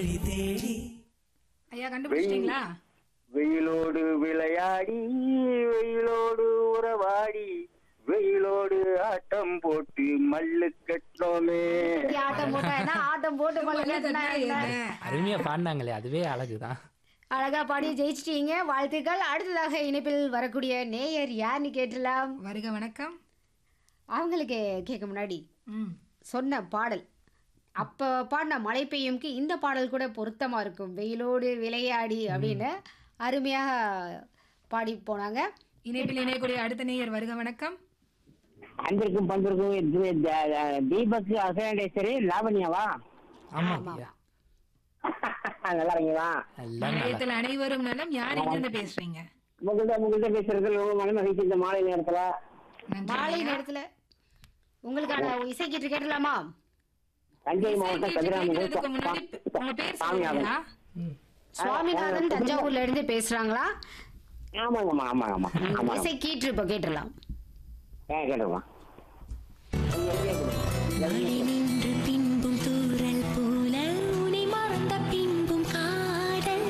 ஐயா கண்டுபிடிச்சிட்டீங்களா வெயிலோடு விளையாடி வெயிலோடு உறவாடி வெயிலோடு ஆட்டம் போட்டு மல்லு கட்டோமே இப்படி ஆட்டம் போட்டா என்ன ஆட்டம் போட்டு பழகுனா என்ன அருமையா பாடினாங்களே அதுவே அழகுதான் அழகா பாடி ஜெயிச்சிட்டீங்க வாழ்த்துக்கள் அடுத்ததாக இணைப்பில் வரக்கூடிய நேயர் யாருன்னு கேட்டலாம் வருக வணக்கம் அவங்களுக்கு கேட்க முன்னாடி ம் சொன்ன பாடல் அப்போ பாடின மழை பெய்யும்க்கு இந்த பாடல் கூட பொருத்தமா இருக்கும் வெயிலோடு விளையாடி அப்படின்னு அருமையாக பாடி போனாங்க இணைப்பில் இணையக்கூடிய அடுத்த நேயர் வருக வணக்கம் அன்பிற்கும் பண்பிற்கும் இது த- த- தீபக் அகிலேஸ்வரி லாவண்யாவா ஆமா ஐயா நல்லா இருக்கீங்களா எல்லாம் நல்லா நிலையத்தில் அனைவரும் நலம் யார் எங்கிருந்து பேசுறீங்க உங்கள்கிட்ட உங்கள்கிட்ட பேசுறது ரொம்ப மன மகிழ்ச்சி இந்த மாலை நேரத்துல நன்றி மாலை ஐயா. நேரத்தில் உங்களுக்கான இசை கீற்று கேட்டலாமா தஞ்சை இசை மாவட்டம் கேட்டு கதிராமங்கலம் கேட்கறதுக்கு முன்னாடி உங்க பேர் சாமியாகும் சொல்லுங்களா சுவாமிநாதன் தஞ்சாவூர்ல இருந்து பேசுறாங்களா ஆமாங்கம்மா ஆமாங்க ஆமா ஆமா இசை கீற்று இப்போ கேட்டுடலாம் ஏன் கேட்டுக்கலாம் மழை நின்று பின்பும் தூறல் போல உனை மறந்த பின்பும் காதல்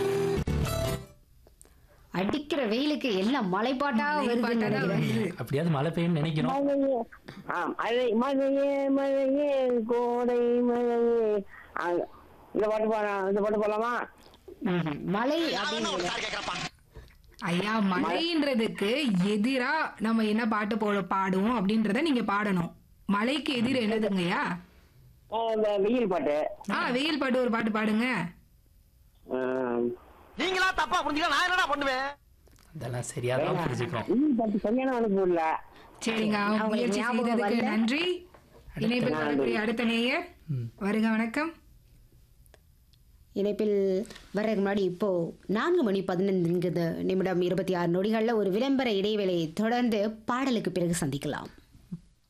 அடிக்கிற வெயிலுக்கு எல்லாம் மலைப்பாட்டா வருதுன்னு பாட்டாதான் நினைக்கிறேன் வருது. அப்படியாவது மழை பெய்யும்னு நினைக்கிறோம் மழையே ஆ மழை மழையே மழையே கோடை மழையே ஆ, இந்த பாட்டு பாட இந்த பாட்டு போடலாமா ம்ஹும். மலை அப்படின்னு ஐயா மழைன்றதுக்கு எதிரா நம்ம என்ன பாட்டு போட பாடுவோம் அப்படின்றத நீங்க பாடணும் மழைக்கு எதிர் என்னதுங்கய்யா ஆ, இந்த வெயில் பாட்டு ஆ வெயில் பாட்டு ஒரு பாட்டு பாடுங்க ஆ, நீங்களா தப்பா புரிஞ்சுக்க நான் என்னடா பண்ணுவேன் அதெல்லாம் சரியா தான் புரிஞ்சுக்கிறோம் வெயில் பாட்டு சரியான அனுப்பு இல்ல சரிங்க அவங்களுக்கு முயற்சி ஞாபகம் செய்ததுக்கு வரல. நன்றி இணைப்பில் வரக்கூடிய அடுத்த நேயர் ம். வருக வணக்கம் இணைப்பில் வர்றதுக்கு முன்னாடி இப்போ நான்கு மணி பதினைந்து நிமிடம் இருபத்தி ஆறு நொடிகளில் ஒரு விளம்பர இடைவேளையை தொடர்ந்து பாடலுக்கு பிறகு சந்திக்கலாம்